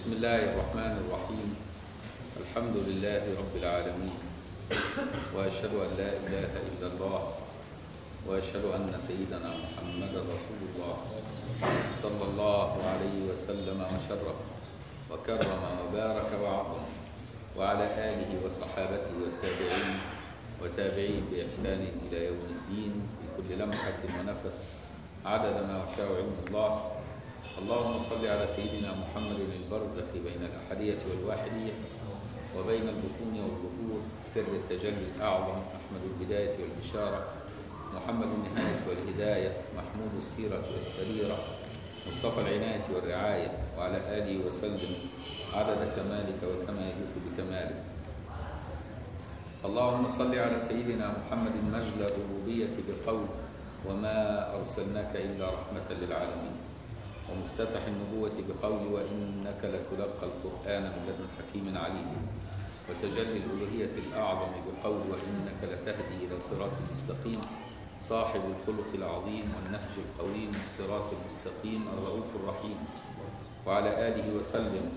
بسم الله الرحمن الرحيم الحمد لله رب العالمين وأشهد أن لا إله إلا الله وأشهد أن سيدنا محمدا رسول الله صلى الله عليه وسلم وشرف وكرم وبارك وعظم وعلى آله وصحابته والتابعين وتابعين بإحسان إلى يوم الدين بكل لمحة ونفس عدد ما وسع علم الله اللهم صل على سيدنا محمد البرزخ بين الأحدية والواحدية وبين البطون والظهور سر التجلي الأعظم أحمد البداية والبشارة محمد النهاية والهداية محمود السيرة والسريرة مصطفى العناية والرعاية وعلى آله وسلم عدد كمالك وكما يليق بكمالك اللهم صل على سيدنا محمد مجد الربوبية بقول وما أرسلناك إلا رحمة للعالمين ومفتتح النبوة بقول وإنك لتلقى القرآن من لدن حكيم عليم وتجلي الألوهية الأعظم بقول وإنك لتهدي إلى صراط مستقيم صاحب الخلق العظيم والنهج القويم الصراط المستقيم الرؤوف الرحيم وعلى آله وسلم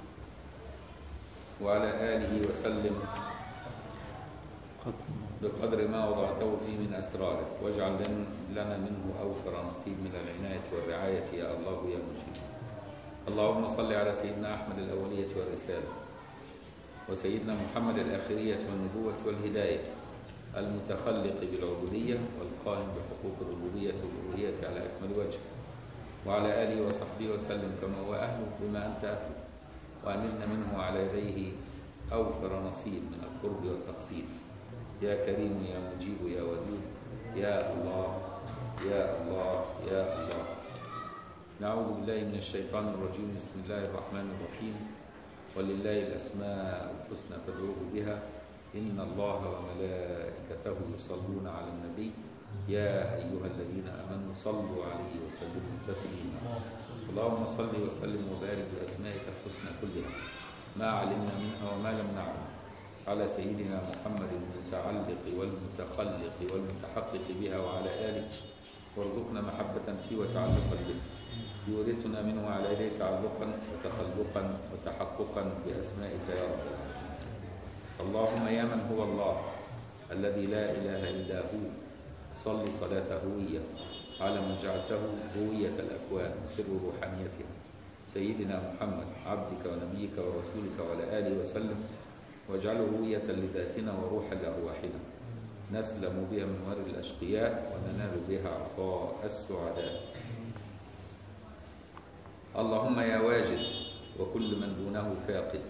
وعلى آله وسلم بقدر ما وضعته فيه من أسرارك واجعل لنا منه أوفر نصيب من العناية والرعاية يا الله يا مجيب اللهم صل على سيدنا أحمد الأولية والرسالة وسيدنا محمد الآخرية والنبوة والهداية المتخلق بالعبودية والقائم بحقوق الربوبية والألوهية على أكمل وجه وعلى آله وصحبه وسلم كما هو أهله بما أنت أهله وأنلنا منه على يديه أوفر نصيب من القرب والتخصيص يا كريم يا مجيب يا ودود يا الله يا الله يا الله نعوذ بالله من الشيطان الرجيم بسم الله الرحمن الرحيم ولله الأسماء الحسنى فادعوه بها إن الله وملائكته يصلون على النبي يا أيها الذين آمنوا صلوا عليه وسلموا تسليما اللهم صل وسلم وبارك بأسمائك الحسنى كلها ما علمنا منها وما لم نعلم على سيدنا محمد المتعلق والمتخلق والمتحقق بها وعلى آله وارزقنا محبة فيه وتعلقا به يورثنا منه على يديه تعلقا وتخلقا وتحققا بأسمائك يا رب اللهم يا من هو الله الذي لا إله إلا هو صل صلاة هوية على من جعلته هوية الأكوان وسر روحانيتها سيدنا محمد عبدك ونبيك ورسولك وعلى آله وسلم واجعله هوية لذاتنا وروحا لأرواحنا نسلم بها من ور الأشقياء وننال بها عطاء السعداء اللهم يا واجد وكل من دونه فاقد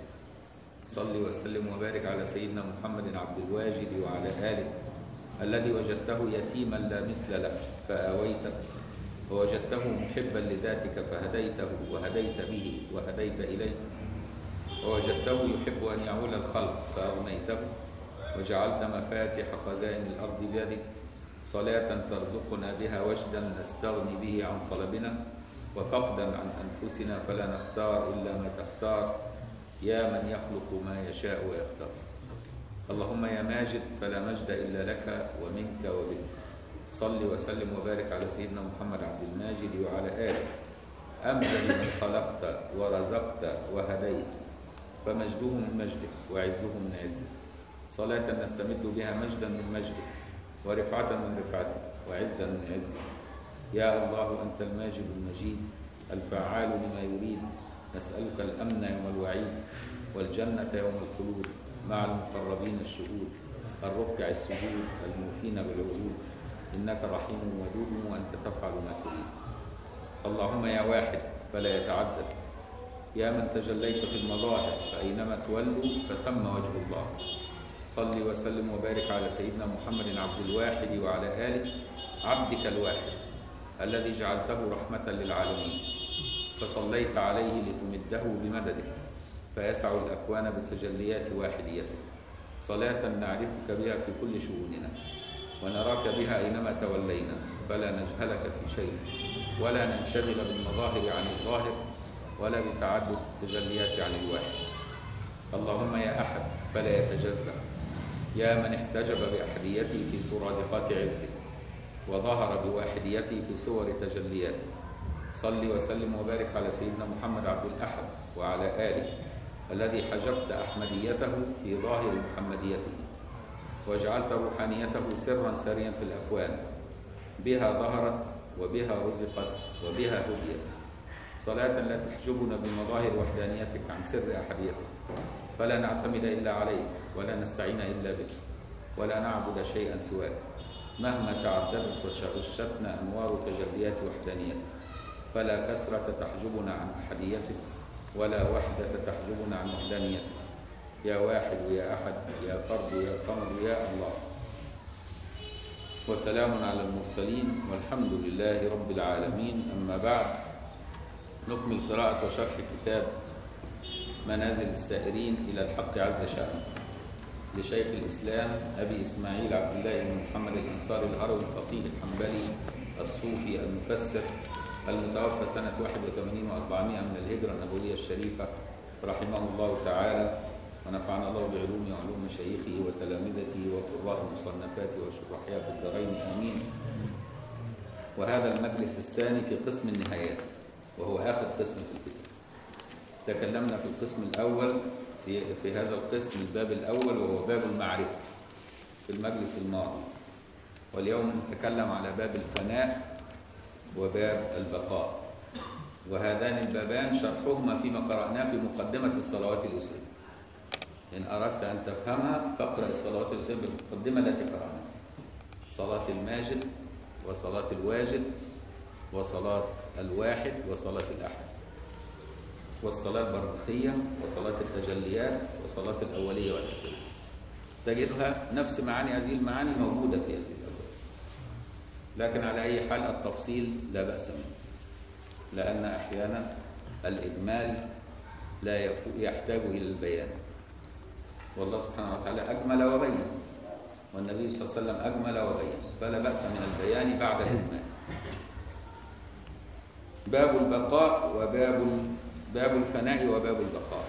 صل وسلم وبارك على سيدنا محمد عبد الواجد وعلى آله الذي وجدته يتيما لا مثل له فآويته ووجدته محبا لذاتك فهديته وهديت به وهديت إليه ووجدته يحب أن يعول الخلق فأغنيته وجعلت مفاتح خزائن الأرض بيدك صلاة ترزقنا بها وجدا نستغني به عن طلبنا وفقدا عن أنفسنا فلا نختار إلا ما تختار يا من يخلق ما يشاء ويختار اللهم يا ماجد فلا مجد إلا لك ومنك وبك صل وسلم وبارك على سيدنا محمد عبد الماجد وعلى آله أمجد من خلقت ورزقت وهديت فمجده من مجدك وعزه من عزك صلاة نستمد بها مجدا من مجدك ورفعة من رفعتك وعزا من عزك يا الله أنت الماجد المجيد الفعال لما يريد نسألك الأمن يوم الوعيد والجنة يوم الخلود مع المقربين الشهود الركع السجود الموفين بالعهود إنك رحيم ودود وأنت تفعل ما تريد اللهم يا واحد فلا يتعدد يا من تجليت في المظاهر فأينما تولوا فثم وجه الله صل وسلم وبارك على سيدنا محمد عبد الواحد وعلى آله عبدك الواحد الذي جعلته رحمة للعالمين فصليت عليه لتمده بمدده فيسع الأكوان بتجليات واحديته صلاة نعرفك بها في كل شؤوننا ونراك بها أينما تولينا فلا نجهلك في شيء ولا ننشغل بالمظاهر عن الظاهر ولا بتعدد التجليات عن الواحد اللهم يا أحد فلا يتجزأ يا من احتجب بأحديته في سرادقات عزك وظهر بواحديته في صور تجلياته صل وسلم وبارك على سيدنا محمد عبد الأحد وعلى آله الذي حجبت أحمديته في ظاهر محمديته وجعلت روحانيته سرا ساريا في الأكوان بها ظهرت وبها رزقت وبها هديت صلاة لا تحجبنا بمظاهر وحدانيتك عن سر أحديتك فلا نعتمد إلا عليك ولا نستعين إلا بك ولا نعبد شيئا سواك مهما تعددت وشغشتنا أنوار تجليات وحدانيتك فلا كسرة تحجبنا عن أحديتك ولا وحدة تحجبنا عن وحدانيتك يا واحد يا أحد يا فرد يا صمد يا الله وسلام على المرسلين والحمد لله رب العالمين أما بعد نكمل قراءة وشرح كتاب منازل السائرين إلى الحق عز شأنه لشيخ الإسلام أبي إسماعيل عبد الله بن محمد الأنصاري الهروي الفقيه الحنبلي الصوفي المفسر المتوفى سنة 81 و400 من الهجرة النبوية الشريفة رحمه الله تعالى ونفعنا الله بعلوم وعلوم مشايخه وتلامذته وقراء مصنفاته وشرحها في الدارين آمين وهذا المجلس الثاني في قسم النهايات وهو آخر قسم في الكتاب تكلمنا في القسم الأول في, في هذا القسم الباب الأول وهو باب المعرفة في المجلس الماضي واليوم نتكلم على باب الفناء وباب البقاء وهذان البابان شرحهما فيما قرأناه في مقدمة الصلوات اليسرية إن أردت أن تفهمها فاقرأ الصلوات اليسرية بالمقدمة التي قرأناها صلاة الماجد وصلاة الواجد وصلاة الواحد وصلاة الأحد والصلاة البرزخية وصلاة التجليات وصلاة الأولية والآخرة تجدها نفس معاني هذه المعاني موجودة في هذه الأبواب لكن على أي حال التفصيل لا بأس منه لأن أحيانا الإجمال لا يحتاج إلى البيان والله سبحانه وتعالى أجمل وبين والنبي صلى الله عليه وسلم أجمل وبين فلا بأس من البيان بعد الإجمال باب البقاء وباب باب الفناء وباب البقاء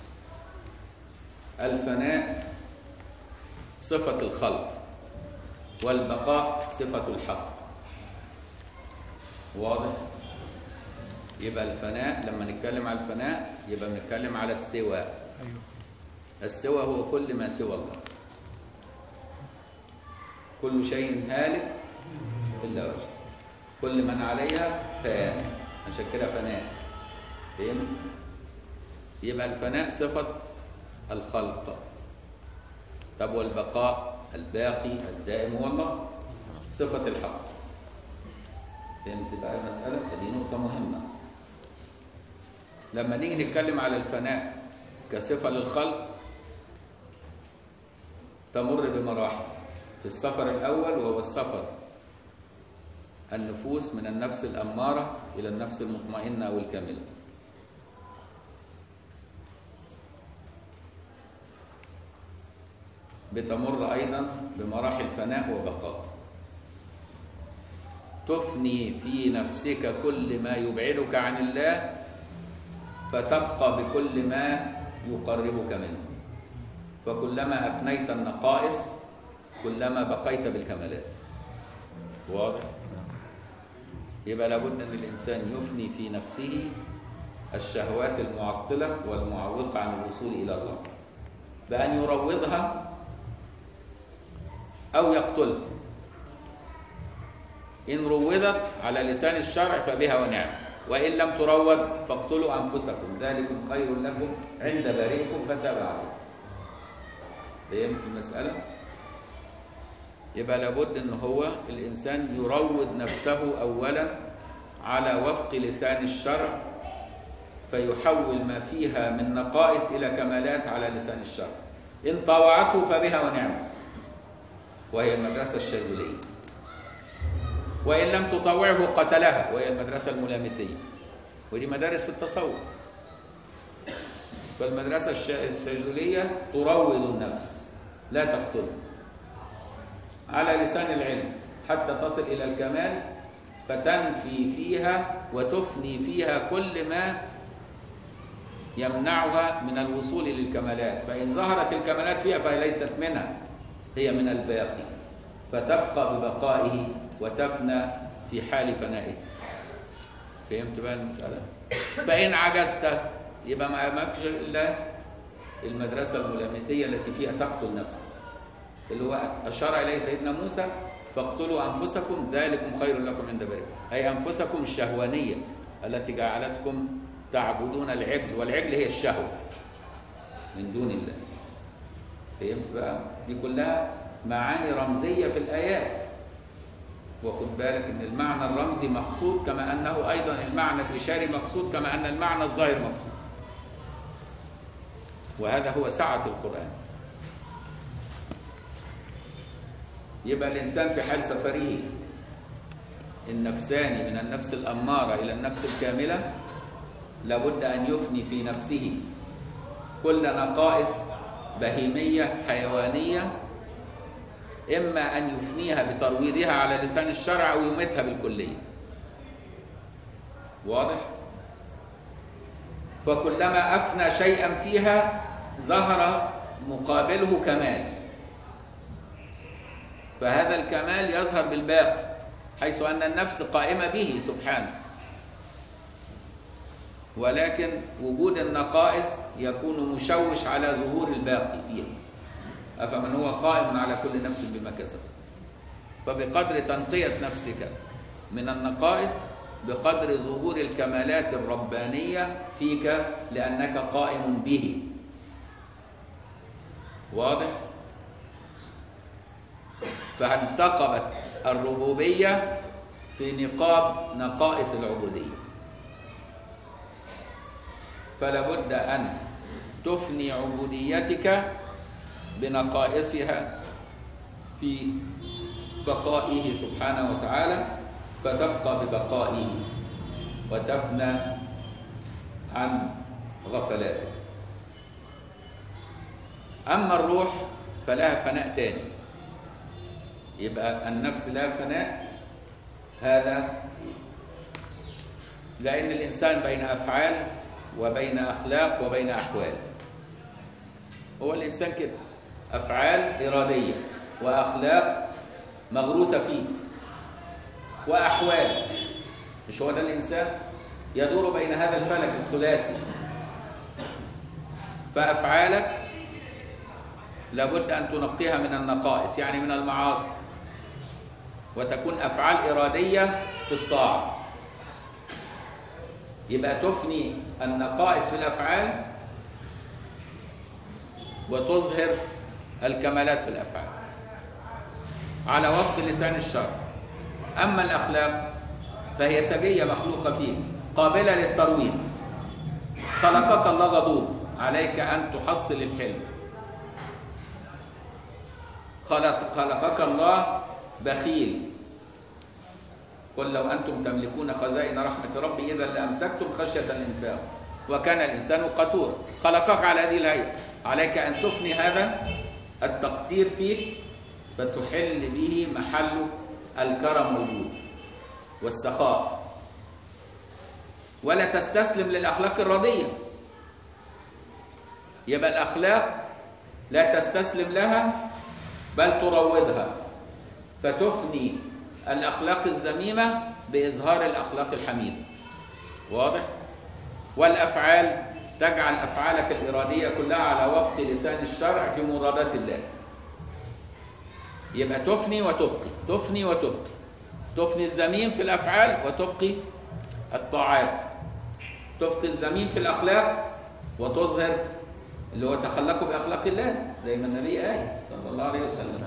الفناء صفة الخلق والبقاء صفة الحق واضح يبقى الفناء لما نتكلم على الفناء يبقى بنتكلم على السواء السوى هو كل ما سوى الله كل شيء هالك إلا وجه كل من عليها فان عشان كده فناء فهمت يبقى الفناء صفة الخلق طب والبقاء الباقي الدائم هو الله صفة الحق فهمت بقى المسألة فدي نقطة مهمة لما نيجي نتكلم على الفناء كصفة للخلق تمر بمراحل في السفر الأول وهو السفر النفوس من النفس الأمارة إلى النفس المطمئنة أو الكاملة بتمر أيضا بمراحل فناء وبقاء تفني في نفسك كل ما يبعدك عن الله فتبقى بكل ما يقربك منه فكلما أفنيت النقائص كلما بقيت بالكمالات واضح يبقى لابد ان الانسان يفني في نفسه الشهوات المعطله والمعوقه عن الوصول الى الله بان يروضها او يقتلها ان روضت على لسان الشرع فبها ونعم وان لم تروض فاقتلوا انفسكم ذلكم خير لكم عند بريئكم فتاب عليكم فهمت المساله يبقى لابد ان هو الانسان يروض نفسه اولا على وفق لسان الشرع فيحول ما فيها من نقائص الى كمالات على لسان الشرع ان طوعته فبها ونعمت وهي المدرسه الشاذليه وان لم تطوعه قتلها وهي المدرسه الملامتيه ودي مدارس في التصوف فالمدرسه الشاذليه تروض النفس لا تقتلها على لسان العلم حتى تصل إلى الكمال فتنفي فيها وتفني فيها كل ما يمنعها من الوصول للكمالات فإن ظهرت الكمالات فيها فهي ليست منها هي من الباقي فتبقى ببقائه وتفنى في حال فنائه فهمت بقى المسألة فإن عجزت يبقى ما أمامكش إلا المدرسة الملامتية التي فيها تقتل نفسك اللي هو أشار إليه سيدنا موسى فاقتلوا أنفسكم ذلكم خير لكم عند بارئكم أي أنفسكم الشهوانية التي جعلتكم تعبدون العجل والعجل هي الشهوة من دون الله فهمت بقى دي كلها معاني رمزية في الآيات وخد بالك ان المعنى الرمزي مقصود كما انه ايضا المعنى الاشاري مقصود كما ان المعنى الظاهر مقصود وهذا هو سعة القرآن يبقى الإنسان في حال سفره النفساني من النفس الأمارة إلى النفس الكاملة لابد أن يفني في نفسه كل نقائص بهيمية حيوانية إما أن يفنيها بترويضها على لسان الشرع أو يميتها بالكلية واضح؟ فكلما أفنى شيئا فيها ظهر مقابله كمال فهذا الكمال يظهر بالباقي حيث أن النفس قائمة به سبحانه ولكن وجود النقائص يكون مشوش على ظهور الباقي فيها أفمن هو قائم على كل نفس بما كسب فبقدر تنقية نفسك من النقائص بقدر ظهور الكمالات الربانية فيك لأنك قائم به واضح؟ فانتقبت الربوبية في نقاب نقائص العبودية فلا بد أن تفني عبوديتك بنقائصها في بقائه سبحانه وتعالى فتبقى ببقائه وتفنى عن غفلاته أما الروح فلها فناء تاني يبقى النفس لها فناء هذا لأن الإنسان بين أفعال وبين أخلاق وبين أحوال هو الإنسان كده أفعال إرادية وأخلاق مغروسة فيه وأحوال مش هو ده الإنسان يدور بين هذا الفلك الثلاثي فأفعالك لابد أن تنقيها من النقائص يعني من المعاصي وتكون أفعال إرادية في الطاعة يبقى تفني النقائص في الأفعال وتظهر الكمالات في الأفعال على وفق لسان الشرع أما الأخلاق فهي سجية مخلوقة فيه قابلة للترويض خلقك الله غضوب عليك أن تحصل الحلم خلق خلقك الله بخيل قل لو أنتم تملكون خزائن رحمة ربي إذا لأمسكتم خشية الإنفاق وكان الإنسان قتورا خلقك على هذه الهيئة عليك أن تفني هذا التقتير فيك فتحل به محل الكرم والجود والسخاء ولا تستسلم للأخلاق الردية يبقى الأخلاق لا تستسلم لها بل تروضها فتفني الأخلاق الذميمة بإظهار الأخلاق الحميدة واضح؟ والأفعال تجعل أفعالك الإرادية كلها على وفق لسان الشرع في مرادات الله يبقى تفني وتبقي تفني وتبقي تفني الذميم في الأفعال وتبقي الطاعات تفقي الذميم في الأخلاق وتظهر اللي هو تخلقوا بأخلاق الله زي ما النبي قال صلى الله عليه وسلم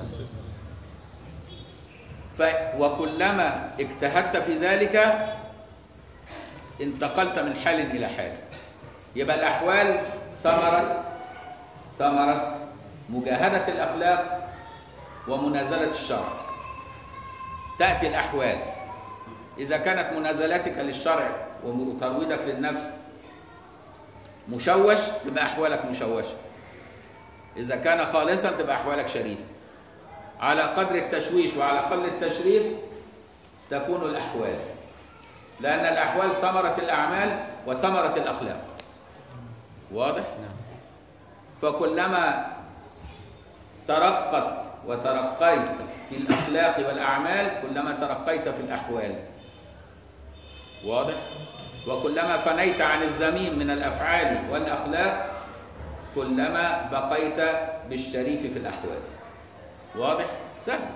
ف وكلما اجتهدت في ذلك انتقلت من حال إلى حال يبقى الأحوال ثمرة ثمرة مجاهدة الأخلاق ومنازلة الشرع تأتي الأحوال إذا كانت منازلتك للشرع وترويضك للنفس مشوش تبقى أحوالك مشوشة إذا كان خالصا تبقى أحوالك شريفة على قدر التشويش وعلى قدر التشريف تكون الأحوال لأن الأحوال ثمرة الأعمال وثمرة الأخلاق واضح؟ فكلما ترقت وترقيت في الأخلاق والأعمال كلما ترقيت في الأحوال واضح؟ وكلما فنيت عن الزميم من الافعال والاخلاق كلما بقيت بالشريف في الاحوال واضح سهل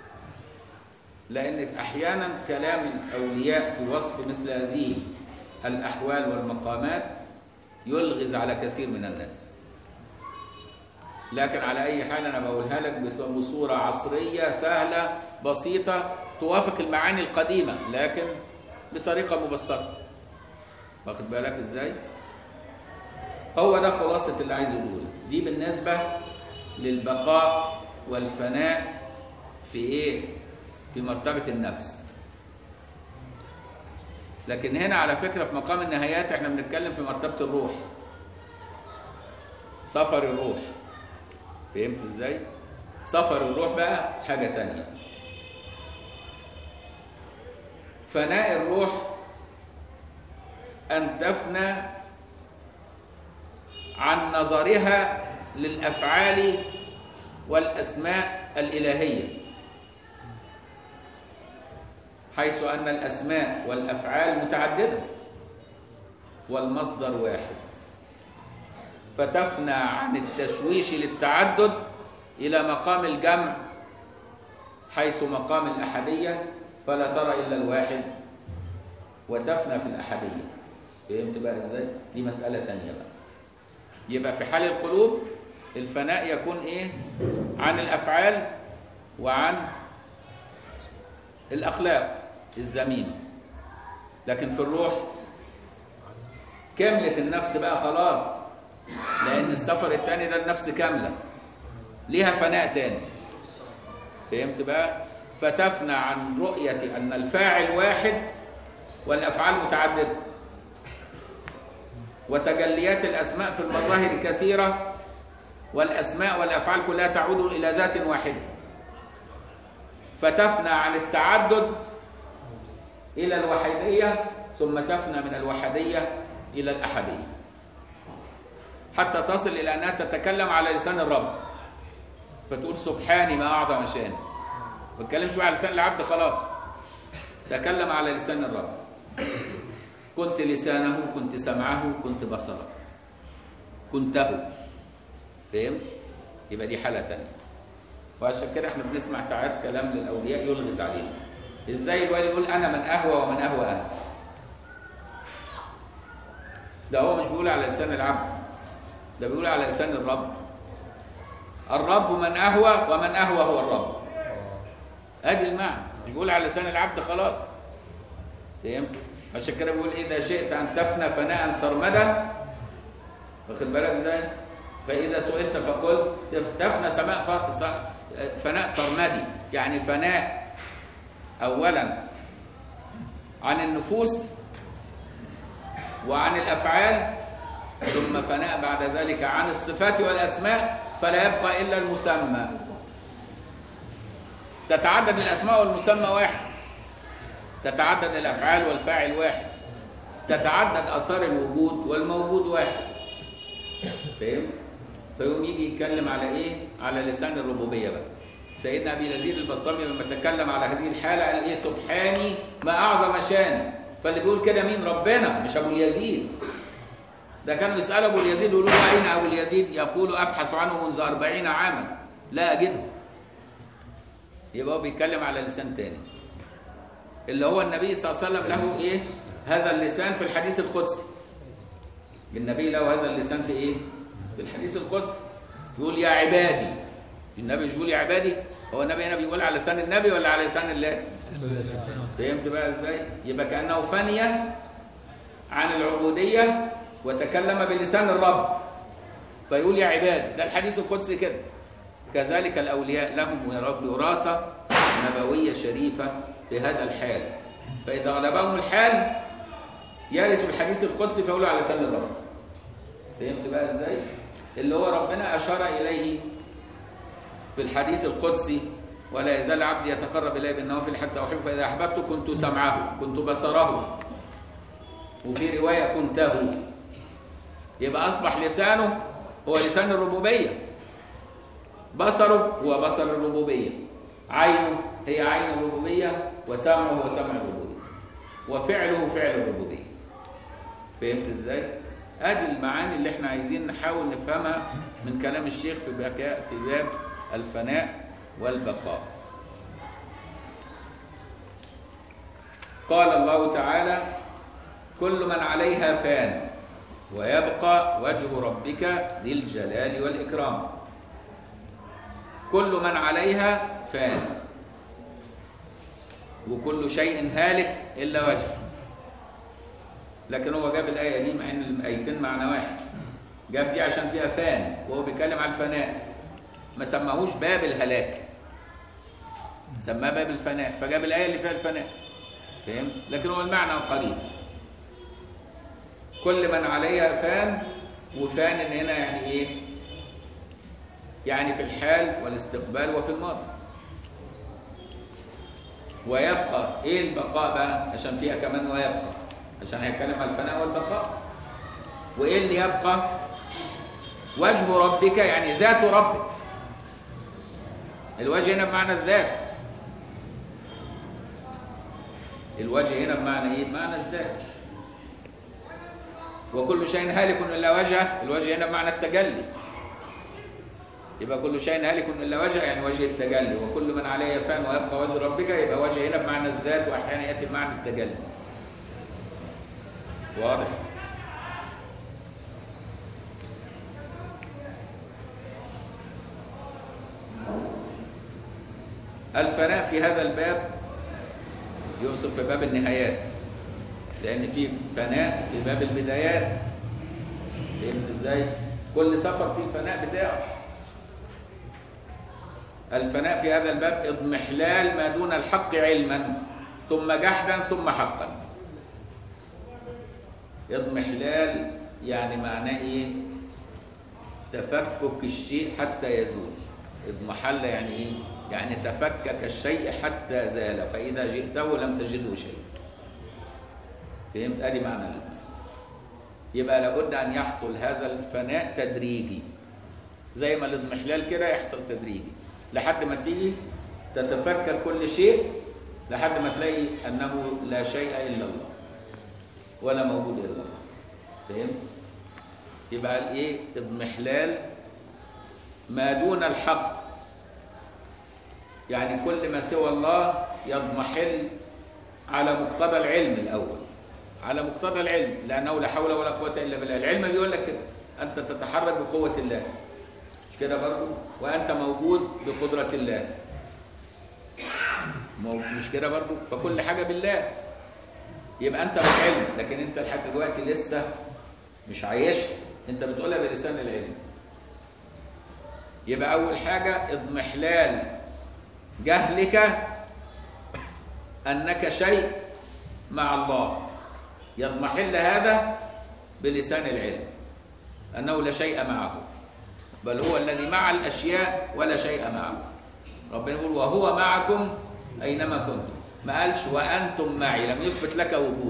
لان احيانا كلام الاولياء في وصف مثل هذه الاحوال والمقامات يلغز على كثير من الناس لكن على اي حال انا بقولها لك بصوره عصريه سهله بسيطه توافق المعاني القديمه لكن بطريقه مبسطه واخد بالك ازاي هو ده خلاصه اللي عايز اقوله دي بالنسبه للبقاء والفناء في ايه في مرتبه النفس لكن هنا على فكره في مقام النهايات احنا بنتكلم في مرتبه الروح سفر الروح فهمت ازاي سفر الروح بقى حاجه تانية فناء الروح ان تفنى عن نظرها للافعال والاسماء الالهيه حيث ان الاسماء والافعال متعدده والمصدر واحد فتفنى عن التشويش للتعدد الى مقام الجمع حيث مقام الاحديه فلا ترى الا الواحد وتفنى في الاحديه فهمت بقى ازاي دي مساله تانية بقى يبقى في حال القلوب الفناء يكون ايه عن الافعال وعن الاخلاق الذميمه لكن في الروح كملت النفس بقى خلاص لان السفر الثاني ده النفس كامله ليها فناء تاني فهمت بقى فتفنى عن رؤيه ان الفاعل واحد والافعال متعدده وتجليات الاسماء في المظاهر كثيره والاسماء والافعال كلها تعود الى ذات واحده فتفنى عن التعدد الى الوحيديه ثم تفنى من الوحديه الى الاحديه حتى تصل الى انها تتكلم على لسان الرب فتقول سبحاني ما اعظم شاني ما تتكلمش على لسان العبد خلاص تكلم على لسان الرب كنت لسانه كنت سمعه كنت بصره كنته فهمت يبقى دي حاله ثانيه وعشان كده احنا بنسمع ساعات كلام للاولياء يلغز علينا ازاي الولي يقول انا من اهوى ومن اهوى انا ده هو مش بيقول على لسان العبد ده بيقول على لسان الرب الرب من اهوى ومن اهوى هو الرب ادي المعنى مش بيقول على لسان العبد خلاص فهمت عشان كده بيقول اذا شئت ان تفنى فناء سرمدا واخد بالك ازاي فاذا سئلت فقل تفنى سماء فناء سرمدي يعني فناء اولا عن النفوس وعن الافعال ثم فناء بعد ذلك عن الصفات والاسماء فلا يبقى الا المسمى تتعدد الاسماء والمسمى واحد تتعدد الافعال والفاعل واحد تتعدد اثار الوجود والموجود واحد فاهم فيقوم يجي يتكلم على ايه على لسان الربوبيه بقى سيدنا ابي يزيد البسطامي لما تكلم على هذه الحاله قال ايه سبحاني ما اعظم شاني فاللي بيقول كده مين ربنا مش ابو اليزيد ده كانوا يسالوا ابو اليزيد يقولوا له اين ابو اليزيد يقول ابحث عنه منذ أربعين عاما لا اجده يبقى هو بيتكلم على لسان تاني اللي هو النبي صلى الله عليه وسلم له ايه هذا اللسان في الحديث القدسي النبي له هذا اللسان في ايه في الحديث القدسي يقول يا عبادي النبي مش بيقول يا عبادي هو النبي هنا بيقول على لسان النبي ولا على لسان الله فهمت بقى ازاي يبقى كانه فني عن العبوديه وتكلم بلسان الرب فيقول يا عباد ده الحديث القدسي كده كذلك الاولياء لهم يا رب وراثه نبويه شريفه في هذا الحال فاذا غلبهم الحال يرثوا الحديث القدسي فيقولوا على لسان الرب فهمت بقى ازاي اللي هو ربنا اشار اليه في الحديث القدسي ولا يزال عبدي يتقرب الي بالنوافل حتى احبه فاذا احببت كنت سمعه كنت بصره وفي روايه كنته يبقى اصبح لسانه هو لسان الربوبيه بصره هو بصر الربوبيه عينه هي عين الربوبيه وسمعه هو سمع الربوبيه وفعله فعل الربوبيه فهمت ازاي ادي المعاني اللي احنا عايزين نحاول نفهمها من كلام الشيخ في بكاء في باب الفناء والبقاء قال الله تعالى كل من عليها فان ويبقى وجه ربك ذي الجلال والإكرام كل من عليها فان وكل شيء هالك إلا وجهه لكن هو جاب الآية دي مع إن الآيتين معنى واحد جاب دي عشان فيها فان وهو بيتكلم عن الفناء ما سماهوش باب الهلاك سماه باب الفناء فجاب الآية اللي فيها الفناء فهمت؟ لكن هو المعنى قريب كل من عليها فان وفان هنا يعني ايه يعني في الحال والاستقبال وفي الماضي ويبقى ايه البقاء بقى عشان فيها كمان ويبقى عشان هيتكلم عن الفناء والبقاء وايه اللي يبقى وجه ربك يعني ذات ربك الوجه هنا بمعنى الذات الوجه هنا بمعنى ايه بمعنى الذات وكل شيء هالك الا وجهه الوجه هنا بمعنى التجلي يبقى كل شيء هالك الا وجهه يعني وجه التجلي وكل من عليه فان ويبقى وجه ربك يبقى وجه هنا بمعنى الذات واحيانا ياتي بمعنى التجلي واضح الفناء في هذا الباب يوصف في باب النهايات لان في فناء في باب البدايات فهمت ازاي كل سفر فيه الفناء بتاعه الفناء في هذا الباب اضمحلال ما دون الحق علما ثم جحدا ثم حقا اضمحلال يعني معناه ايه تفكك الشيء حتى يزول اضمحل يعني ايه يعني تفكك الشيء حتى زال فاذا جئته لم تجده شيء فهمت ادي معنى الفناء يبقى لابد ان يحصل هذا الفناء تدريجي زي ما الاضمحلال كده يحصل تدريجي لحد ما تيجي تتفكك كل شيء لحد ما تلاقي انه لا شيء الا الله ولا موجود الا الله فهمت يبقى ايه اضمحلال ما دون الحق يعني كل ما سوى الله يضمحل على مقتضى العلم الاول على مقتضى العلم لانه لا حول ولا قوه الا بالله العلم بيقول لك كده انت تتحرك بقوه الله مش كده برضه وانت موجود بقدره الله مش كده برضه فكل حاجه بالله يبقى انت بالعلم لكن انت لحد دلوقتي لسه مش عايش انت بتقولها بلسان العلم يبقى اول حاجه اضمحلال جهلك انك شيء مع الله يضمحل هذا بلسان العلم انه لا شيء معه بل هو الذي مع الاشياء ولا شيء معه ربنا يقول وهو معكم اينما كنتم ما قالش وانتم معي لم يثبت لك وجود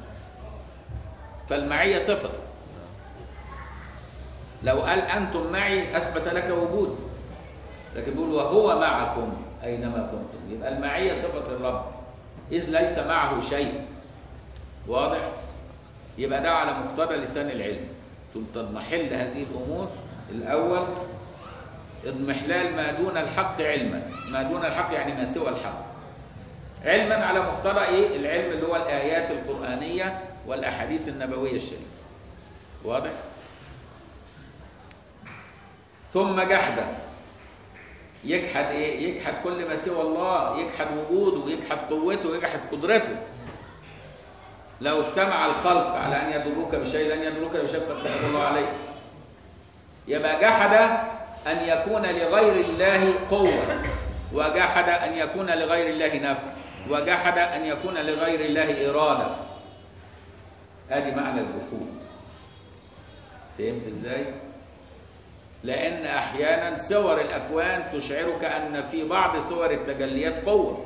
فالمعيه صفه لو قال انتم معي اثبت لك وجود لكن بيقول وهو معكم اينما كنتم يبقى المعيه صفه الرب اذ ليس معه شيء واضح يبقى ده على مقتضى لسان العلم تضمحل هذه الامور الاول اضمحلال ما دون الحق علما ما دون الحق يعني ما سوى الحق علما على مقتضى ايه العلم اللي هو الايات القرانيه والاحاديث النبويه الشريفه واضح ثم جحدا يجحد ايه يجحد كل ما سوى الله يجحد وجوده يجحد قوته يجحد قدرته لو اجتمع الخلق على ان يضروك بشيء لن يضروك بشيء قد كتب الله عليك يبقى جحد ان يكون لغير الله قوه وجحد ان يكون لغير الله نفع وجحد ان يكون لغير الله اراده ادي معنى الجحود فهمت ازاي لان احيانا صور الاكوان تشعرك ان في بعض صور التجليات قوه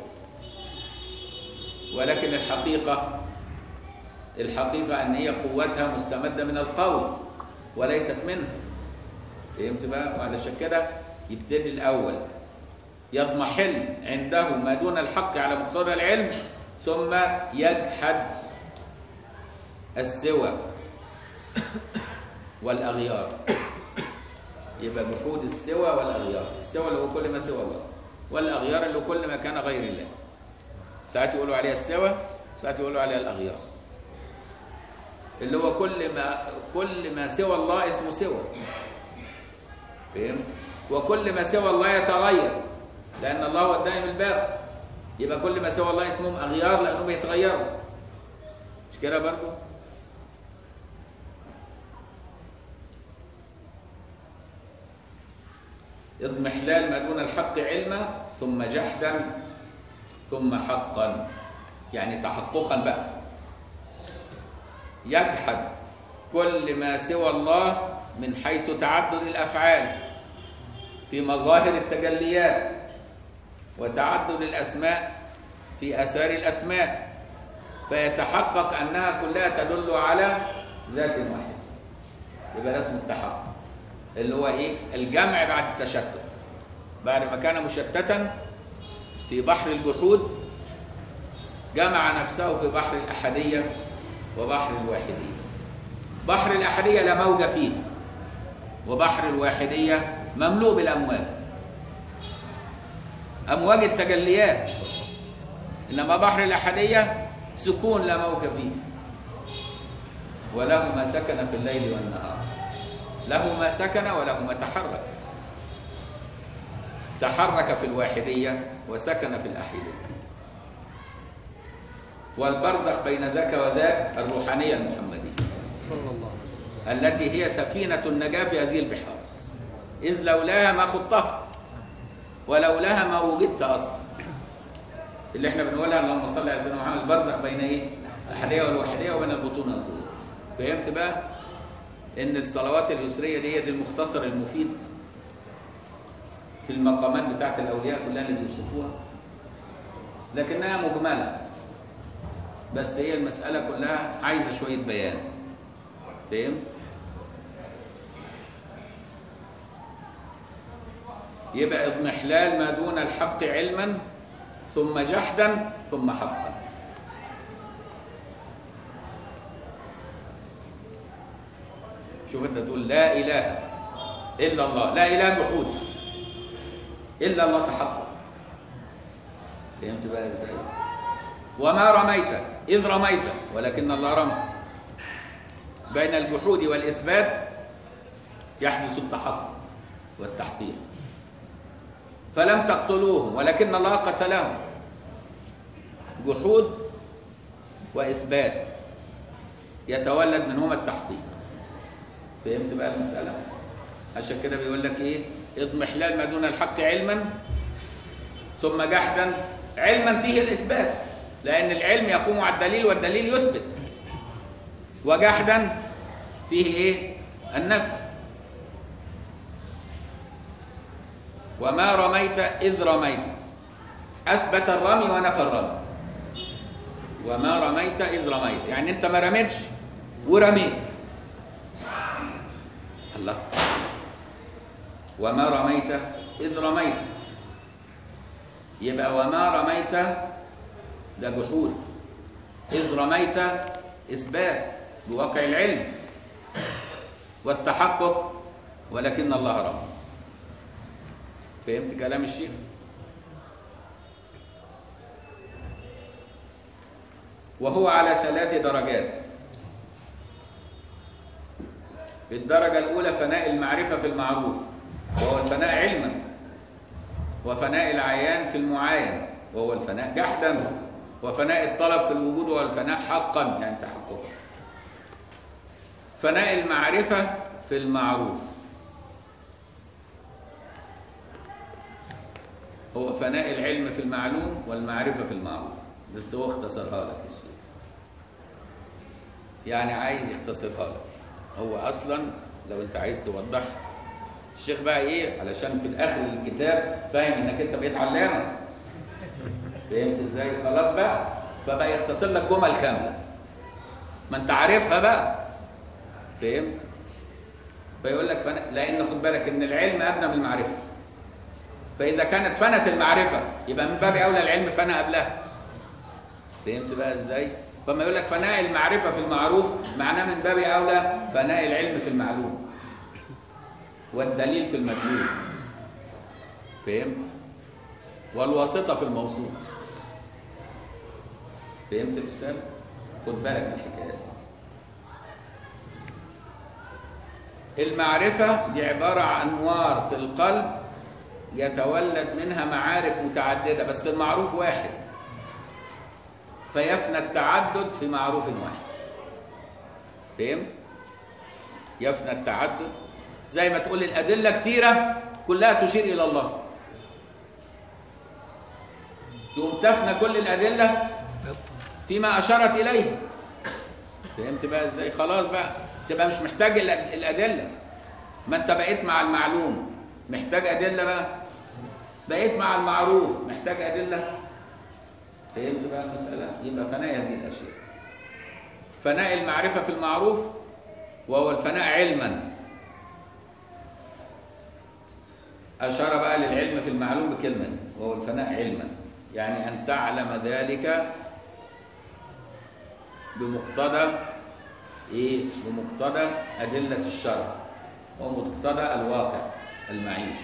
ولكن الحقيقه الحقيقه ان هي قوتها مستمده من القول وليست منه فهمت بقى وعلشان كده يبتدي الاول يضمحل عنده ما دون الحق على مقتضى العلم ثم يجحد السوى والأغيار يبقى جحود السوى والأغيار السوى اللي هو كل ما سوى الله والأغيار اللي هو كل ما كان غير الله ساعات يقولوا عليها السوى ساعات يقولوا عليها الأغيار اللي هو كل ما كل ما سوى الله اسمه سوى فهم وكل ما سوى الله يتغير لأن الله هو الدائم الباقي يبقى كل ما سوى الله اسمهم أغيار لأنهم بيتغيروا مش كده برضه اضمحلال ما دون الحق علما ثم جحدا ثم حقا يعني تحققا بقى يجحد كل ما سوى الله من حيث تعدد الافعال في مظاهر التجليات وتعدد الاسماء في اثار الاسماء فيتحقق انها كلها تدل على ذات واحده يبقى ده اسمه التحقق اللي هو ايه الجمع بعد التشتت بعد ما كان مشتتا في بحر الجحود جمع نفسه في بحر الاحديه وبحر الواحديه بحر الاحديه لا موج فيه وبحر الواحديه مملوء بالامواج امواج التجليات انما بحر الاحديه سكون لا موج فيه وله ما سكن في الليل والنهار له ما سكن وله ما تحرك تحرك في الواحدية وسكن في الأحدية والبرزخ بين ذاك وذاك الروحانية المحمدية صلى الله عليه وسلم التي هي سفينة النجاة في هذه البحار إذ لولاها ما خضتها ولولاها ما وجدت أصلا اللي احنا بنقولها اللهم صل على سيدنا محمد البرزخ بين ايه؟ الأحدية والوحدية وبين البطون والظهور فهمت بقى؟ ان الصلوات اليسريه دي دي المختصر المفيد في المقامات بتاعت الاولياء كلها اللي بيوصفوها لكنها مجمله بس هي المساله كلها عايزه شويه بيان فاهم يبقى اضمحلال ما دون الحق علما ثم جحدا ثم حقا شوف انت تقول لا اله الا الله لا اله جحود الا الله تحقق فهمت بقى ازاي وما رميت اذ رميت ولكن الله رمى بين الجحود والاثبات يحدث التحقق والتحقيق فلم تقتلوهم ولكن الله قتلهم جحود واثبات يتولد منهما التحقيق فهمت بقى المسألة؟ عشان كده بيقول لك ايه؟ اضمحلال ما دون الحق علما ثم جحدا علما فيه الإثبات لأن العلم يقوم على الدليل والدليل يثبت وجحدا فيه ايه؟ النفي وما رميت إذ رميت أثبت الرمي ونفى الرمي وما رميت إذ رميت يعني أنت ما رميتش ورميت الله وما رميت إذ رميت يبقى وما رميت ده جحود إذ رميت إثبات بواقع العلم والتحقق ولكن الله رمى فهمت كلام الشيخ وهو على ثلاث درجات الدرجة الأولى فناء المعرفة في المعروف وهو الفناء علما وفناء العيان في المعاين وهو الفناء جحدا وفناء الطلب في الوجود وهو الفناء حقا يعني تحققا فناء المعرفة في المعروف هو فناء العلم في المعلوم والمعرفة في المعروف بس هو اختصرها لك الشيخ يعني عايز يختصرها لك هو اصلا لو انت عايز توضح الشيخ بقى ايه علشان في الاخر الكتاب فاهم انك انت بقيت علامه فهمت ازاي خلاص بقى فبقى يختصر لك جمل كامله ما انت عارفها بقى فهم فيقول لك فن... لان خد بالك ان العلم ابنى من المعرفه فاذا كانت فنت المعرفه يبقى من باب اولى العلم فنى قبلها فهمت بقى ازاي فما يقول لك فناء المعرفة في المعروف معناه من باب أولى فناء العلم في المعلوم والدليل في المدلول فهمت؟ والواسطة في الموصول فهمت الرسالة؟ خد بالك من الحكايات المعرفة دي عبارة عن أنوار في القلب يتولد منها معارف متعددة بس المعروف واحد فيفنى التعدد في معروف واحد فهم؟ يفنى التعدد زي ما تقول الأدلة كتيرة كلها تشير إلى الله تقوم تفنى كل الأدلة فيما أشارت إليه فهمت بقى إزاي خلاص بقى تبقى مش محتاج الأد- الأدلة ما أنت بقيت مع المعلوم محتاج أدلة بقى بقيت مع المعروف محتاج أدلة فهمت بقى المسألة يبقى فناء هذه الأشياء فناء المعرفة في المعروف وهو الفناء علما أشار بقى للعلم في المعلوم بكلمة وهو الفناء علما يعني أن تعلم ذلك بمقتضى إيه؟ بمقتضى أدلة الشرع ومقتضى الواقع المعيش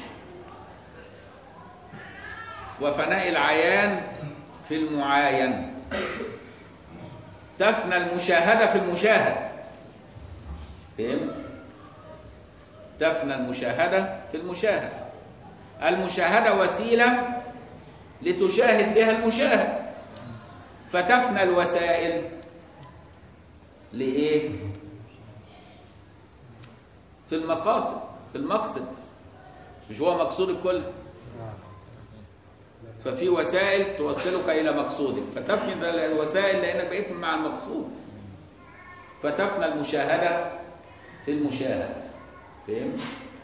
وفناء العيان في المعاين تفنى المشاهدة في المشاهد فهمت؟ تفنى المشاهدة في المشاهد المشاهدة وسيلة لتشاهد بها المشاهد فتفنى الوسائل لإيه؟ في المقاصد في المقصد مش هو مقصود الكل ففي وسائل توصلك إلى مقصودك فتفنى الوسائل لأنك بقيت مع المقصود فتفنى المشاهدة في المشاهد فهمت؟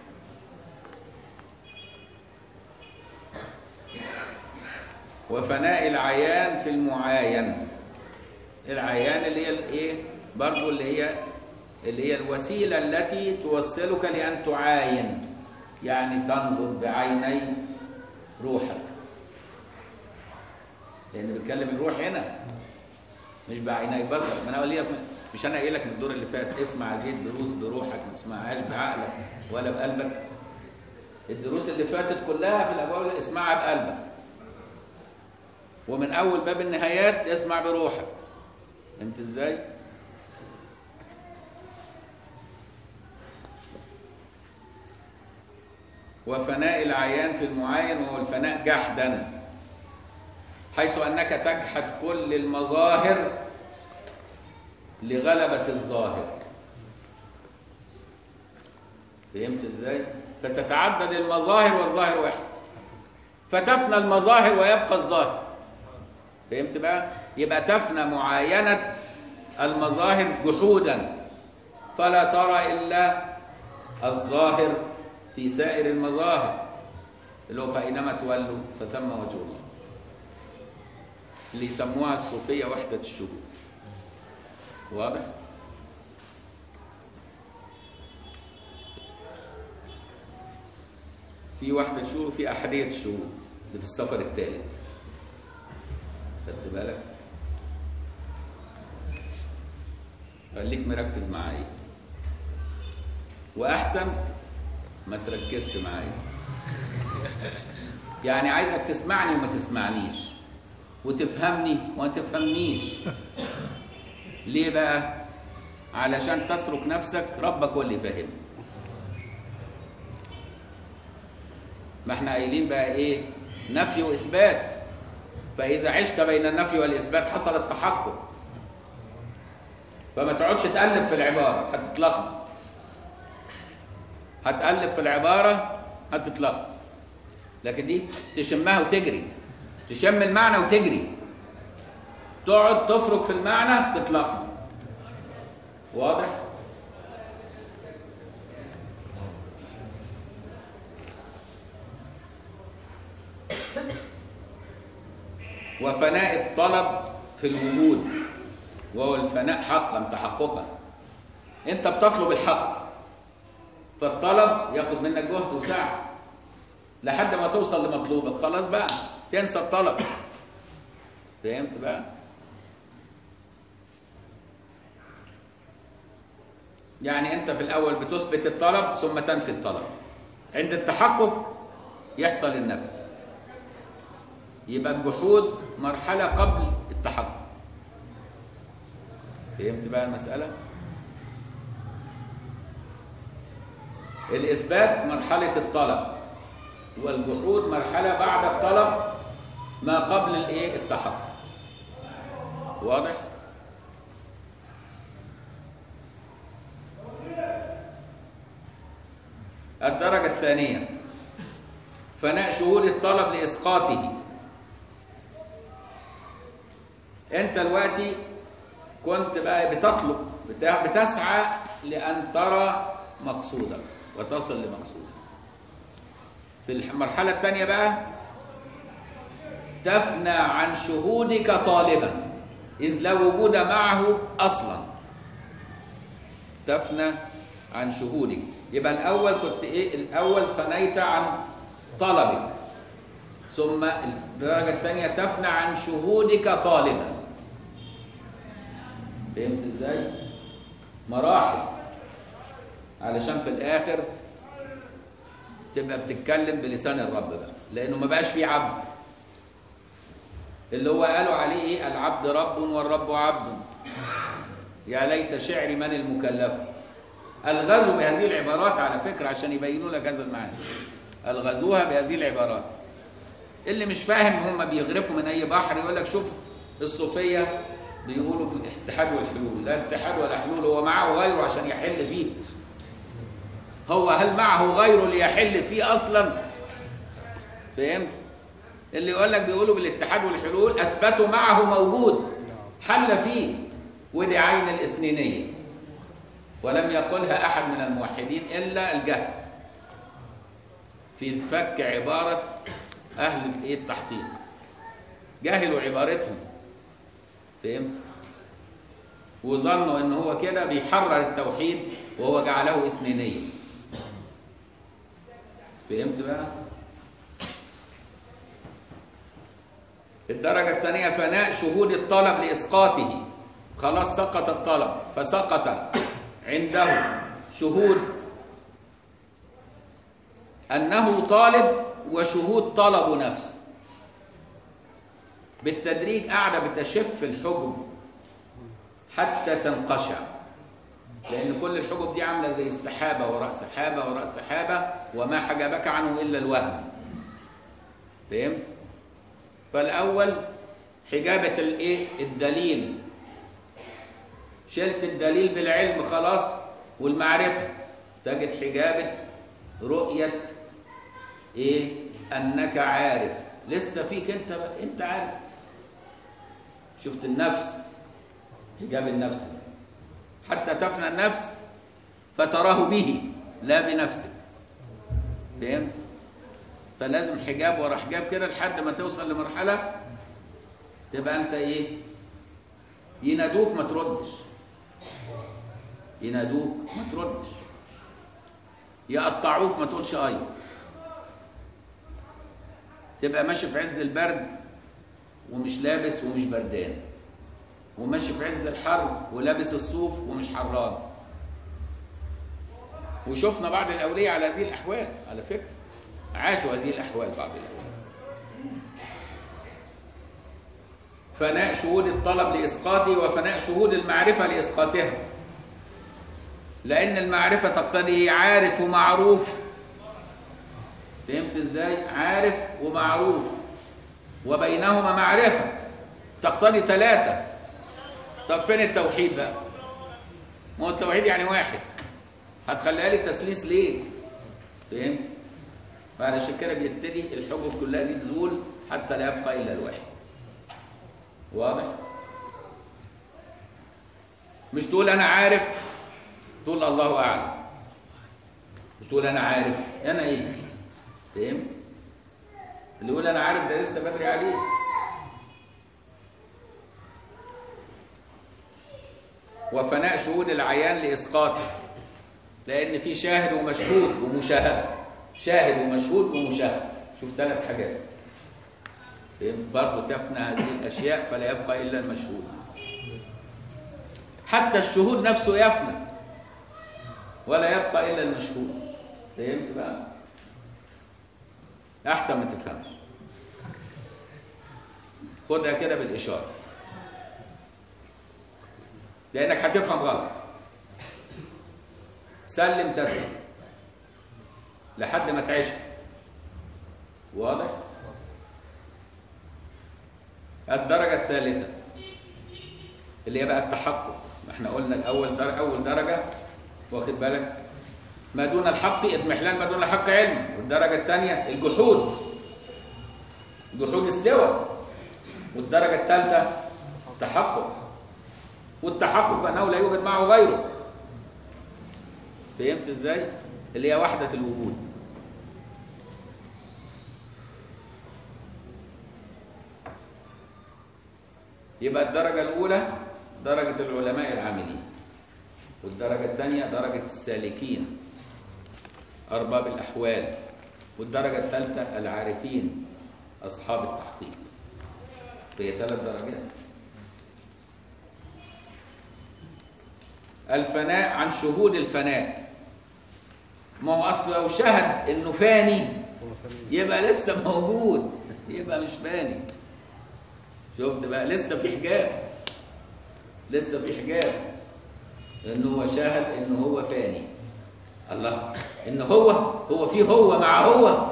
وفناء العيان في المعاين العيان اللي هي الايه برضه اللي هي اللي هي الوسيله التي توصلك لان تعاين يعني تنظر بعيني روحك لان بيتكلم الروح هنا مش بعيني بصر ما انا قال لك مش انا قايل لك من الدور اللي فات اسمع هذه الدروس بروحك ما تسمعهاش بعقلك ولا بقلبك الدروس اللي فاتت كلها في الابواب اسمعها بقلبك ومن اول باب النهايات اسمع بروحك انت ازاي وفناء العيان في المعاين وهو الفناء جحدا حيث انك تجحد كل المظاهر لغلبة الظاهر فهمت ازاي فتتعدد المظاهر والظاهر واحد فتفنى المظاهر ويبقى الظاهر فهمت بقى يبقى تفنى معاينة المظاهر جحودا فلا ترى إلا الظاهر في سائر المظاهر اللي هو فإنما تولوا فثم وجه الله اللي يسموها الصوفية وحدة الشهود واضح؟ في وحدة شهود وفي أحدية شهود اللي في السفر الثالث خدت بالك؟ خليك مركز معايا وأحسن ما تركزش معايا يعني عايزك تسمعني وما تسمعنيش وتفهمني وما تفهمنيش ليه بقى علشان تترك نفسك ربك هو اللي يفهمك ما احنا قايلين بقى ايه نفي واثبات فاذا عشت بين النفي والاثبات حصل التحقق فما تقعدش تقلب في العباره هتتلخبط هتقلب في العباره هتتلخبط لكن دي تشمها وتجري تشم المعنى وتجري تقعد تفرك في المعنى تتلخبط واضح وفناء الطلب في الوجود وهو الفناء حقا تحققا انت بتطلب الحق فالطلب ياخد منك جهد وسعه لحد ما توصل لمطلوبك خلاص بقى تنسى الطلب فهمت بقى يعني انت في الاول بتثبت الطلب ثم تنفي الطلب عند التحقق يحصل النفي يبقى الجحود مرحله قبل التحقق فهمت بقى المساله الاثبات مرحله الطلب والجحود مرحله بعد الطلب ما قبل الايه التحقق واضح الدرجة الثانية فناء شهود الطلب لإسقاطه أنت دلوقتي كنت بقى بتطلب بت- بتسعى لأن ترى مقصودك وتصل لمقصودك في المرحلة الثانية بقى تفنى عن شهودك طالبا إذ لا وجود معه أصلا تفنى عن شهودك يبقى الأول كنت إيه الأول فنيت عن طلبك ثم الدرجة الثانية تفنى عن شهودك طالبا فهمت ازاي؟ مراحل علشان في الآخر تبقى بتتكلم بلسان الرب بقى لأنه ما بقاش فيه عبد اللي هو قالوا عليه ايه العبد رب والرب عبد يا ليت شعري من المكلف الغزوا بهذه العبارات على فكرة عشان يبينوا لك هذا المعنى الغزوها بهذه العبارات اللي مش فاهم هم بيغرفوا من اي بحر يقول لك شوف الصوفيه بيقولوا بالاتحاد والحلول لا اتحاد ولا حلول هو معه غيره عشان يحل فيه هو هل معه غيره ليحل فيه اصلا فهمت اللي يقول لك بيقولوا بالاتحاد والحلول اثبتوا معه موجود حل فيه ودي عين الاثنينيه ولم يقلها احد من الموحدين الا الجهل في فك عباره اهل الايه التحقيق جهلوا عبارتهم فهمت وظنوا ان هو كده بيحرر التوحيد وهو جعله اثنينيه فهمت بقى الدرجة الثانية فناء شهود الطلب لإسقاطه خلاص سقط الطلب فسقط عنده شهود أنه طالب وشهود طلب نفسه بالتدريج قاعدة بتشف الحجب حتى تنقشع لأن كل الحجب دي عاملة زي السحابة وراء سحابة وراء سحابة وما حجبك عنه إلا الوهم فهمت؟ فالأول حجابة الإيه؟ الدليل شلت الدليل بالعلم خلاص والمعرفة تجد حجابة رؤية إيه؟ أنك عارف لسه فيك أنت بقى. أنت عارف شفت النفس حجاب النفس حتى تفنى النفس فتراه به لا بنفسك فهمت؟ فلازم حجاب ورا حجاب كده لحد ما توصل لمرحلة تبقى أنت إيه؟ ينادوك ما تردش ينادوك ما تردش يقطعوك ما تقولش أي تبقى ماشي في عز البرد ومش لابس ومش بردان وماشي في عز الحر ولابس الصوف ومش حران وشفنا بعض الأولياء على هذه الأحوال على فكرة عاشوا هذه الأحوال بعض الأولياء فناء شهود الطلب لإسقاطه وفناء شهود المعرفة لإسقاطها لأن المعرفة تقتضي عارف ومعروف فهمت ازاي؟ عارف ومعروف وبينهما معرفة تقتضي ثلاثة طب فين التوحيد بقى؟ ما هو التوحيد يعني واحد هتخليها لي تسليس ليه؟ فهمت؟ فعلشان كده بيبتدي الحجج كلها دي تزول حتى لا يبقى الا الواحد واضح؟ مش تقول انا عارف تقول الله اعلم مش تقول انا عارف انا ايه؟ فهمت؟ اللي يقول انا عارف ده لسه بدري عليه وفناء شهود العيان لاسقاطه لان في شاهد ومشهود ومشاهده شاهد ومشهود ومشاهد شوف ثلاث حاجات فهمت برضه تفنى هذه الاشياء فلا يبقى الا المشهود حتى الشهود نفسه يفنى ولا يبقى إلا المشهور فهمت بقى أحسن ما تفهمش خدها كده بالإشارة لأنك هتفهم غلط سلم تسلم لحد ما تعيش واضح الدرجة الثالثة اللي هي بقى التحقق احنا قلنا الأول در... أول درجة واخد بالك ما دون الحق اضمحلال ما دون الحق علم والدرجة الثانية الجحود جحود السوى والدرجة الثالثة تحقق والتحقق أنه لا يوجد معه غيره فهمت ازاي؟ اللي هي وحدة الوجود يبقى الدرجة الأولى درجة العلماء العاملين والدرجة الثانية درجة السالكين أرباب الأحوال والدرجة الثالثة العارفين أصحاب التحقيق فهي ثلاث درجات الفناء عن شهود الفناء ما هو أصله لو شهد إنه فاني يبقى لسه موجود يبقى مش فاني شفت بقى لسه في حجاب لسه في حجاب انه هو شاهد انه هو فاني الله ان هو هو في هو مع هو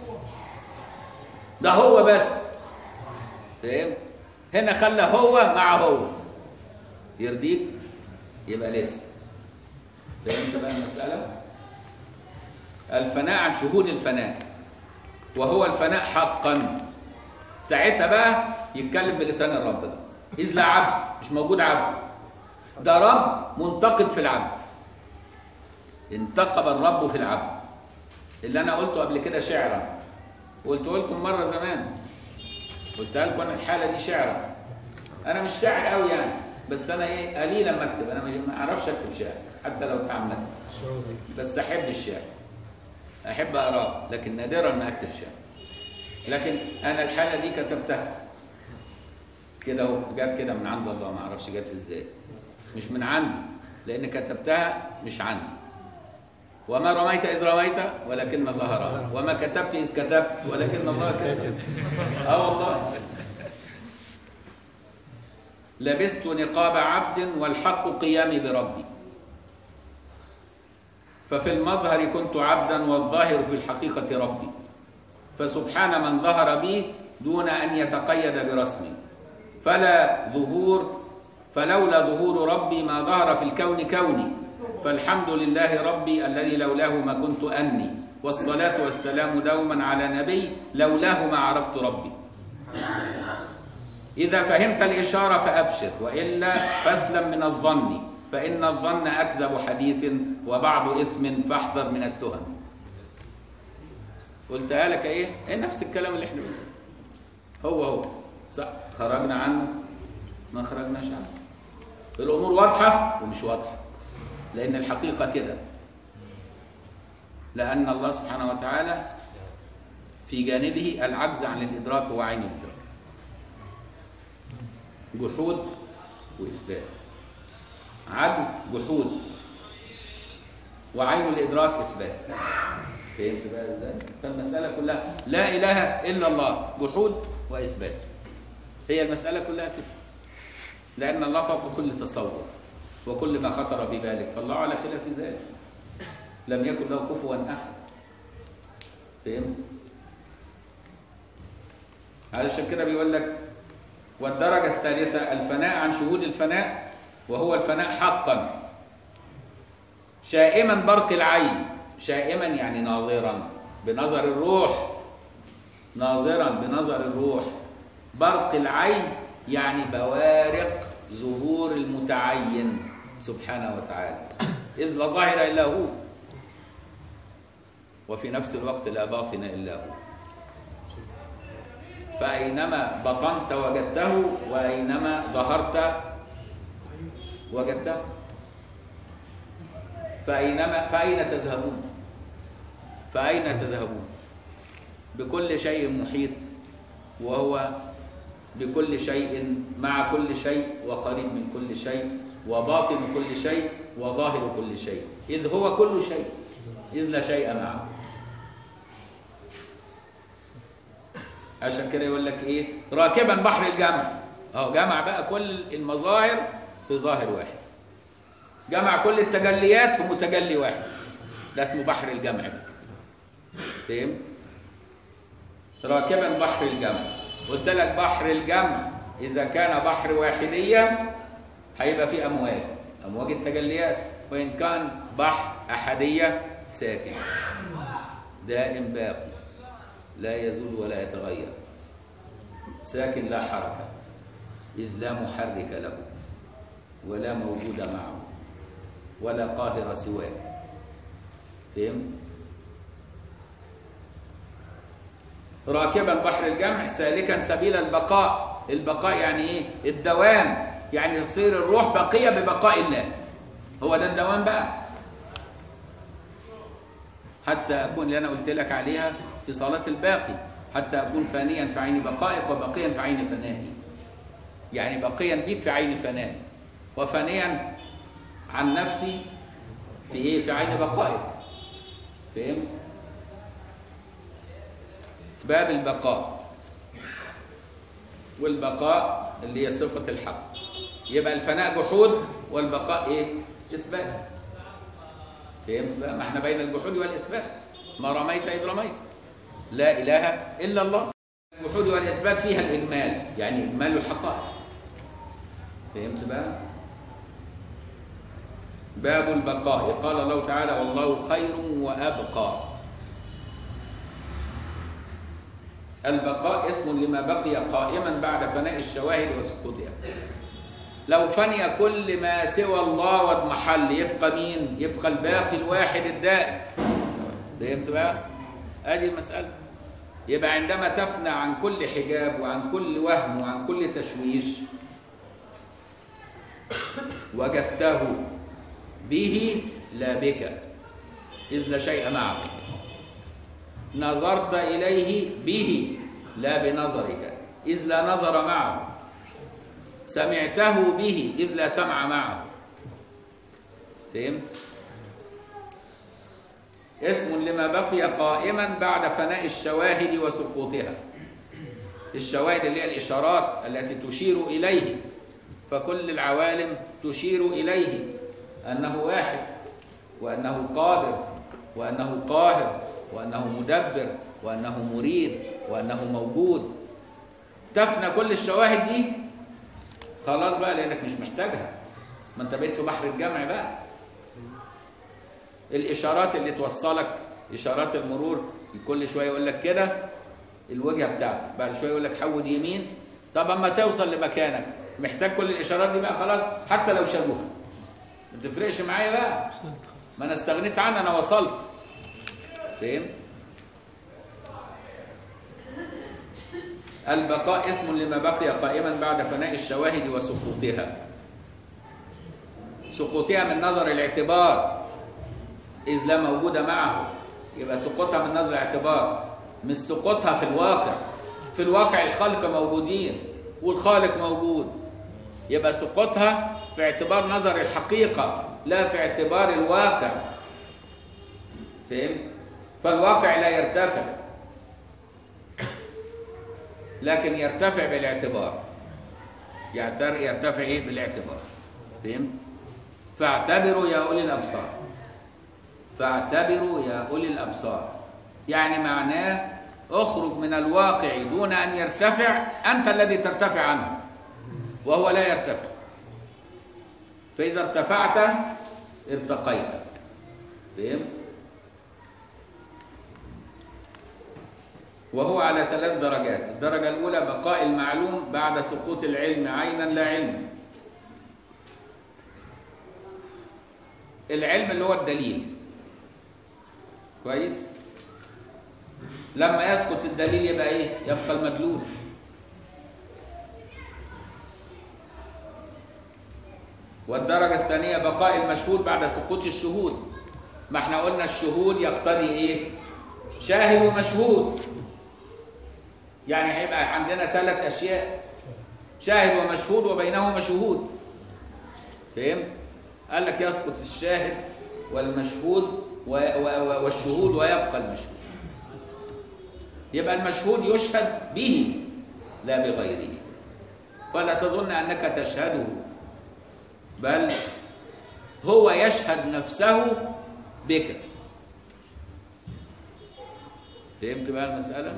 ده هو بس فاهم هنا خلى هو مع هو يرضيك يبقى لسه فهمت بقى المسألة الفناء عن شهود الفناء وهو الفناء حقا ساعتها بقى يتكلم بلسان الرب ده إذ لا عبد مش موجود عبد ده رب منتقد في العبد انتقب الرب في العبد اللي انا قلته قبل كده شعرا قلته لكم مره زمان قلتها لكم انا الحاله دي شعرا انا مش شاعر قوي يعني بس انا ايه قليلا ما اكتب انا ما اعرفش اكتب شعر حتى لو تعمدت بس احب الشعر احب اقراه لكن نادرا ما اكتب شعر لكن انا الحاله دي كتبتها كده اهو جت كده من عند الله ما اعرفش جت ازاي مش من عندي لان كتبتها مش عندي وما رميت اذ رميت ولكن الله رمى وما كتبت اذ كتبت ولكن الله كتب اه والله لبست نقاب عبد والحق قيامي بربي ففي المظهر كنت عبدا والظاهر في الحقيقة ربي فسبحان من ظهر بي دون أن يتقيد برسمي فلا ظهور فلولا ظهور ربي ما ظهر في الكون كوني فالحمد لله ربي الذي لولاه ما كنت أني والصلاة والسلام دوما على نبي لولاه ما عرفت ربي إذا فهمت الإشارة فأبشر وإلا فاسلم من الظن فإن الظن أكذب حديث وبعض إثم فاحذر من التهم قلتها لك إيه؟ إيه نفس الكلام اللي إحنا بنقوله هو هو صح خرجنا عنه ما خرجناش عنه الأمور واضحة ومش واضحة لأن الحقيقة كده لأن الله سبحانه وتعالى في جانبه العجز عن الإدراك هو عين الإدراك جحود وإثبات عجز جحود وعين الإدراك إثبات فهمت بقى إزاي؟ فالمسألة كلها لا إله إلا الله جحود وإثبات هي المسألة كلها كده لأن الله فوق كل تصور وكل ما خطر ببالك فالله على خلاف ذلك لم يكن له كفوا أحد فهمت؟ علشان كده بيقول لك والدرجة الثالثة الفناء عن شهود الفناء وهو الفناء حقا شائما برق العين شائما يعني ناظرا بنظر الروح ناظرا بنظر الروح برق العين يعني بوارق ظهور المتعين سبحانه وتعالى إذ لا ظاهر إلا هو وفي نفس الوقت لا باطن إلا هو فأينما بطنت وجدته وأينما ظهرت وجدته فأينما فأين تذهبون فأين تذهبون بكل شيء محيط وهو بكل شيء مع كل شيء وقريب من كل شيء وباطن كل شيء وظاهر كل شيء إذ هو كل شيء إذ لا شيء معه عشان كده يقول لك ايه راكبا بحر الجمع اه جمع بقى كل المظاهر في ظاهر واحد جمع كل التجليات في متجلي واحد ده اسمه بحر الجمع بقى فهم راكبا بحر الجمع قلت لك بحر الجمع اذا كان بحر واحديه هيبقى فيه امواج امواج التجليات وان كان بحر احديه ساكن دائم باقي لا يزول ولا يتغير ساكن لا حركة إذ لا محرك له ولا موجود معه ولا قاهر سواه فهم؟ راكبا بحر الجمع سالكا سبيل البقاء البقاء يعني ايه الدوام يعني تصير الروح بقية ببقاء الله هو ده الدوام بقى حتى أكون اللي أنا قلت لك عليها في صلاة الباقي حتى أكون فانيا في عين بقائك وبقيا في عين فنائي يعني بقيا بك في عين فنائي وفانيا عن نفسي في إيه في عين بقائك فهم باب البقاء والبقاء اللي هي صفة الحق يبقى الفناء جحود والبقاء إيه إثبات فهمت بقى ما احنا بين الجحود والإثبات ما رميت إذ رميت لا إله إلا الله الوحود والإثبات فيها الإجمال يعني إجمال الحقائق فهمت بقى باب البقاء قال الله تعالى والله خير وأبقى البقاء اسم لما بقي قائما بعد فناء الشواهد وسقوطها لو فني كل ما سوى الله واضمحل يبقى مين يبقى الباقي الواحد الدائم فهمت بقى ادي المسألة يبقى عندما تفنى عن كل حجاب وعن كل وهم وعن كل تشويش وجدته به لا بك إذ لا شيء معه نظرت إليه به لا بنظرك إذ لا نظر معه سمعته به إذ لا سمع معه فهمت؟ اسم لما بقي قائما بعد فناء الشواهد وسقوطها الشواهد اللي هي الإشارات التي تشير إليه فكل العوالم تشير إليه أنه واحد وأنه قادر وأنه قاهر وأنه مدبر وأنه مريد وأنه موجود تفنى كل الشواهد دي خلاص بقى لأنك مش محتاجها ما أنت بقيت في بحر الجمع بقى الاشارات اللي توصلك اشارات المرور كل شويه يقول لك كده الوجهه بتاعتك بعد شويه يقول لك حود يمين طب اما توصل لمكانك محتاج كل الاشارات دي بقى خلاص حتى لو شافوها ما تفرقش معايا بقى ما انا استغنيت عنها انا وصلت فهمت البقاء اسم لما بقي قائما بعد فناء الشواهد وسقوطها سقوطها من نظر الاعتبار إذ لا موجود معه يبقى سقوطها من نظر الاعتبار مش سقوطها في الواقع في الواقع الخلق موجودين والخالق موجود يبقى سقوطها في اعتبار نظر الحقيقة لا في اعتبار الواقع فهم؟ فالواقع لا يرتفع لكن يرتفع بالاعتبار يرتفع ايه بالاعتبار فهمت فاعتبروا يا اولي الابصار فاعتبروا يا أولي الأبصار يعني معناه اخرج من الواقع دون أن يرتفع أنت الذي ترتفع عنه وهو لا يرتفع فإذا ارتفعت ارتقيت فهم؟ وهو على ثلاث درجات الدرجة الأولى بقاء المعلوم بعد سقوط العلم عينا لا علما العلم اللي هو الدليل كويس لما يسقط الدليل يبقى ايه يبقى المدلول والدرجة الثانية بقاء المشهود بعد سقوط الشهود ما احنا قلنا الشهود يقتضي ايه شاهد ومشهود يعني هيبقى عندنا ثلاث اشياء شاهد ومشهود وبينهما شهود فهم قال لك يسقط الشاهد والمشهود و- و- و- والشهود ويبقى المشهود يبقى المشهود يشهد به لا بغيره ولا تظن انك تشهده بل هو يشهد نفسه بك فهمت بقى المسألة؟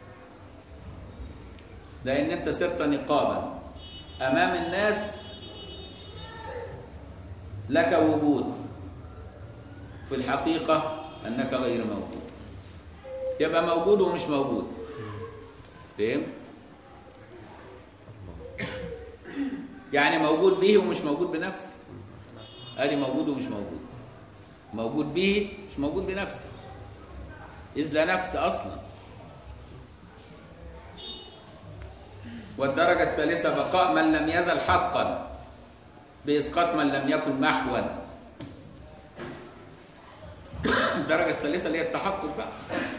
لأن أنت صرت نقابا أمام الناس لك وجود في الحقيقة أنك غير موجود يبقى موجود ومش موجود فهمت؟ يعني موجود به ومش موجود بنفسه ادي موجود ومش موجود موجود به مش موجود بنفسه إذ لا نفس أصلا والدرجة الثالثة بقاء من لم يزل حقا بإسقاط من لم يكن محوا الدرجة الثالثة اللي هي التحقق بقى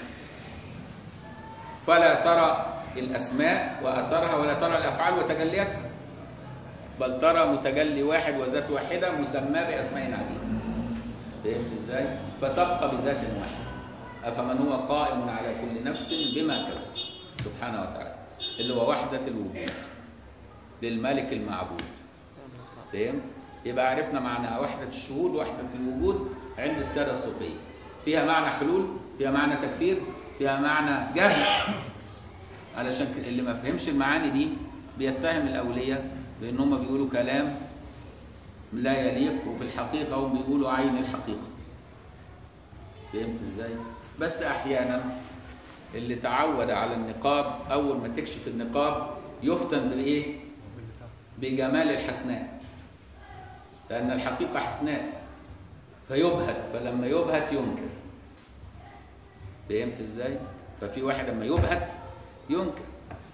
فلا ترى الأسماء وأثرها ولا ترى الأفعال وتجلياتها بل ترى متجلي واحد وذات واحدة مسمى بأسماء عديدة فهمت ازاي؟ فتبقى بذات واحدة أفمن هو قائم على كل نفس بما كسب سبحانه وتعالى اللي هو وحدة الوجود للملك المعبود فهم؟ يبقى عرفنا معنى وحدة الشهود وحدة الوجود عند السادة الصوفية فيها معنى حلول فيها معنى تكفير فيها معنى جهل علشان ك- اللي ما فهمش المعاني دي بيتهم الأولياء بأن هم بيقولوا كلام لا يليق وفي الحقيقة هم بيقولوا عين الحقيقة فهمت ازاي؟ بس أحيانا اللي تعود على النقاب أول ما تكشف النقاب يفتن بالإيه؟ بجمال الحسناء لأن الحقيقة حسناء فيبهت فلما يبهت ينكر فهمت ازاي؟ ففي واحد لما يبهت ينكر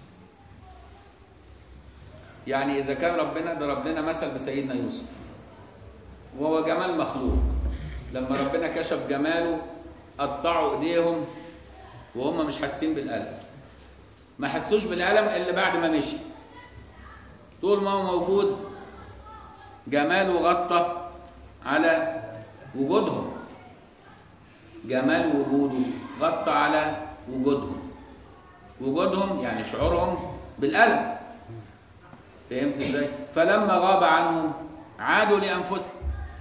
يعني إذا كان ربنا ضرب لنا مثل بسيدنا يوسف وهو جمال مخلوق لما ربنا كشف جماله قطعوا ايديهم وهم مش حاسين بالألم ما حسوش بالألم إلا بعد ما مشي طول ما هو موجود جماله غطى على وجودهم جمال وجوده غطى على وجودهم وجودهم يعني شعورهم بالألم فهمت ازاي؟ فلما غاب عنهم عادوا لأنفسهم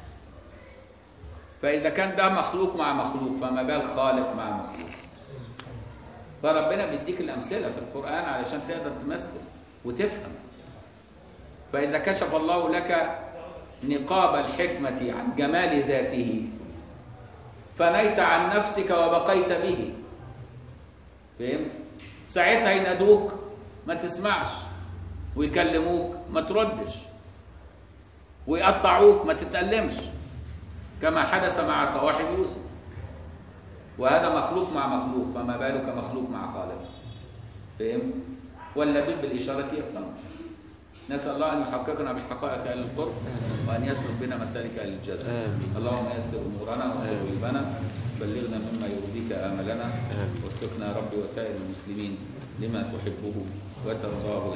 فإذا كان ده مخلوق مع مخلوق فما بال خالق مع مخلوق فربنا بيديك الأمثلة في القرآن علشان تقدر تمثل وتفهم فإذا كشف الله لك نقاب الحكمة عن جمال ذاته فنيت عن نفسك وبقيت به فهمت؟ ساعتها ينادوك ما تسمعش ويكلموك ما تردش ويقطعوك ما تتألمش كما حدث مع صواحب يوسف وهذا مخلوق مع مخلوق فما بالك مخلوق مع خالق فهم واللبيب بالإشارة يفهم نسأل الله أن يحققنا بحقائق أهل القرب وأن يسلك بنا مسالك أهل الجزاء آمين. اللهم يسر أمورنا واستر آمين. قلوبنا بلغنا مما يرضيك آملنا آمين. واتقنا ربي وسائر المسلمين لما تحبه وترضاه